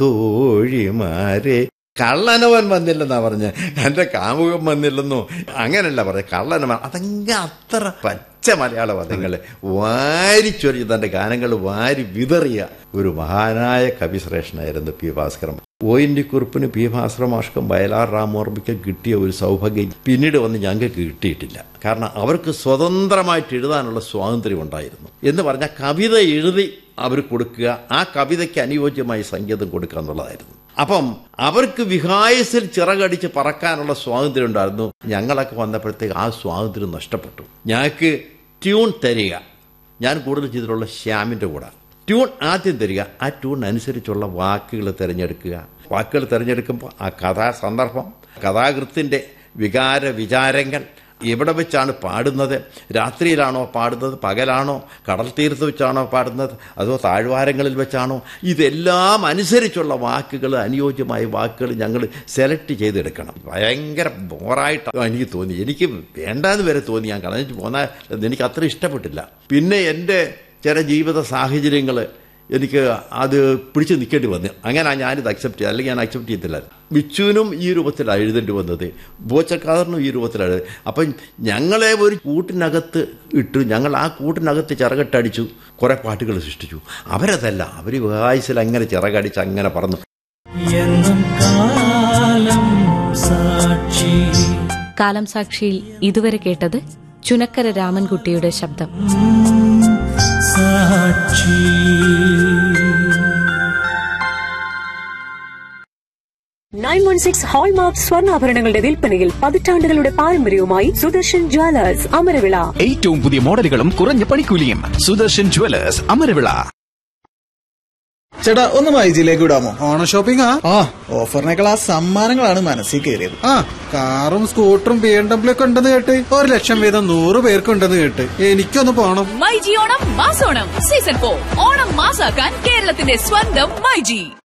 തോഴിമാരെ കള്ളനവൻ വന്നില്ലെന്നാ പറഞ്ഞ എന്റെ കാമുകം വന്നില്ലെന്നോ അങ്ങനല്ല പറഞ്ഞ കള്ളനവൻ അതങ്ങ് അത്ര പച്ച മലയാള പദങ്ങള് വാരിച്ചൊരിഞ്ഞ് തന്റെ ഗാനങ്ങൾ വാരി വിതറിയ ഒരു മഹാനായ കവിശ്രേഷ്ഠനായിരുന്നു P Bhaskaran O N V കുറിപ്പിന് പി ഭാസ്കര മാഷ്കം വയലാർ രാമോർമ്മയ്ക്ക് കിട്ടിയ ഒരു സൗഭാഗ്യം പിന്നീട് വന്ന് ഞങ്ങൾക്ക് കിട്ടിയിട്ടില്ല കാരണം അവർക്ക് സ്വതന്ത്രമായിട്ട് എഴുതാനുള്ള സ്വാതന്ത്ര്യം ഉണ്ടായിരുന്നു എന്ന് പറഞ്ഞാൽ കവിത എഴുതി അവർ കൊടുക്കുക ആ കവിതയ്ക്ക് അനുയോജ്യമായി സംഗീതം കൊടുക്കുക എന്നുള്ളതായിരുന്നു അപ്പം അവർക്ക് വിഹായസിൽ ചിറകടിച്ച് പറക്കാനുള്ള സ്വാതന്ത്ര്യം ഉണ്ടായിരുന്നു ഞങ്ങളൊക്കെ വന്നപ്പോഴത്തേക്ക് ആ സ്വാതന്ത്ര്യം നഷ്ടപ്പെട്ടു ഞങ്ങൾക്ക് ട്യൂൺ തരിക ഞാൻ കൂടുതൽ ചെയ്തിട്ടുള്ള ശ്യാമിൻ്റെ കൂടെ ട്യൂൺ ആദ്യം തരിക ആ ട്യൂൺ അനുസരിച്ചുള്ള വാക്കുകൾ തിരഞ്ഞെടുക്കുക വാക്കുകൾ തിരഞ്ഞെടുക്കുമ്പോൾ ആ കഥാ സന്ദർഭം കഥാകൃത്തിൻ്റെ വികാര വിചാരങ്ങൾ എവിടെ വെച്ചാണ് പാടുന്നത് രാത്രിയിലാണോ പാടുന്നത് പകലാണോ കടൽ തീരത്ത് വെച്ചാണോ പാടുന്നത് അതോ താഴ്വാരങ്ങളിൽ വെച്ചാണോ ഇതെല്ലാം അനുസരിച്ചുള്ള വാക്കുകൾ അനുയോജ്യമായ വാക്കുകൾ ഞങ്ങൾ സെലക്ട് ചെയ്തെടുക്കണം ഭയങ്കര ബോറായിട്ട് എനിക്ക് തോന്നി എനിക്ക് വേണ്ടാന്ന് വരെ തോന്നി ഞാൻ കളഞ്ഞിട്ട് പോന്നാൽ എനിക്ക് അത്ര ഇഷ്ടപ്പെട്ടില്ല പിന്നെ എൻ്റെ ചില ജീവിത സാഹചര്യങ്ങൾ എനിക്ക് അത് പിടിച്ചു നിൽക്കേണ്ടി വന്നു അങ്ങനെ ഞാനിത് അക്സെപ്റ്റ് ചെയ്ത് അല്ലെങ്കിൽ ഞാൻ അക്സെപ്റ്റ് ചെയ്തില്ലായിരുന്നു ബിച്ചുവിനും ഈ രൂപത്തിലാണ് എഴുതേണ്ടി വന്നത് ബോച്ചക്കാരനും ഈ രൂപത്തിലാണ് അപ്പം ഞങ്ങളെ ഒരു കൂട്ടിനകത്ത് ഇട്ടു ഞങ്ങൾ ആ കൂട്ടിനകത്ത് ചിറകട്ടടിച്ചു കുറെ പാട്ടുകൾ സൃഷ്ടിച്ചു അവരതല്ല അവർ വായിസിൽ അങ്ങനെ ചിറകടിച്ച് അങ്ങനെ പറന്നു എന്നും കാലം സാക്ഷി കാലം സാക്ഷിയിൽ ഇതുവരെ കേട്ടത് ചുനക്കര രാമൻകുട്ടിയുടെ ശബ്ദം സാക്ഷി നയൻ വൺ സിക്സ് ഹോൾമാർക്ക് സ്വർണ്ണാഭരണങ്ങളുടെ വിൽപ്പനയിൽ പതിറ്റാണ്ടുകളുടെ പാരമ്പര്യവുമായി സുദർശൻ ജ്വല്ലേഴ്സ് അമരവിള ഏറ്റവും പുതിയ മോഡലുകളും കുറഞ്ഞ പണിക്കൂലിയും സുദർശൻ ജുവലേഴ്സ് അമരവിള ചേട്ടാ ഒന്ന് മൈജിയിലേക്ക് വിടാമോ ഓണം ഷോപ്പിംഗ് ആ ഓഫറിനേക്കാൾ ആ സമ്മാനങ്ങളാണ് മനസ്സിൽ കയറിയത് ആ കാറും സ്കൂട്ടറും ബി എം ഡബ്ല്യു ഒക്കെ ഉണ്ടെന്ന് കേട്ട് ഒരു ലക്ഷം വീതം നൂറ് പേർക്ക് ഉണ്ടെന്ന് കേട്ട് എനിക്കൊന്ന് പോണം മൈജി ഓണം മാസോണം സീസൺ ഫോർ ഓണം മാസാക്കാൻ കേരളത്തിന്റെ സ്വന്തം മൈജി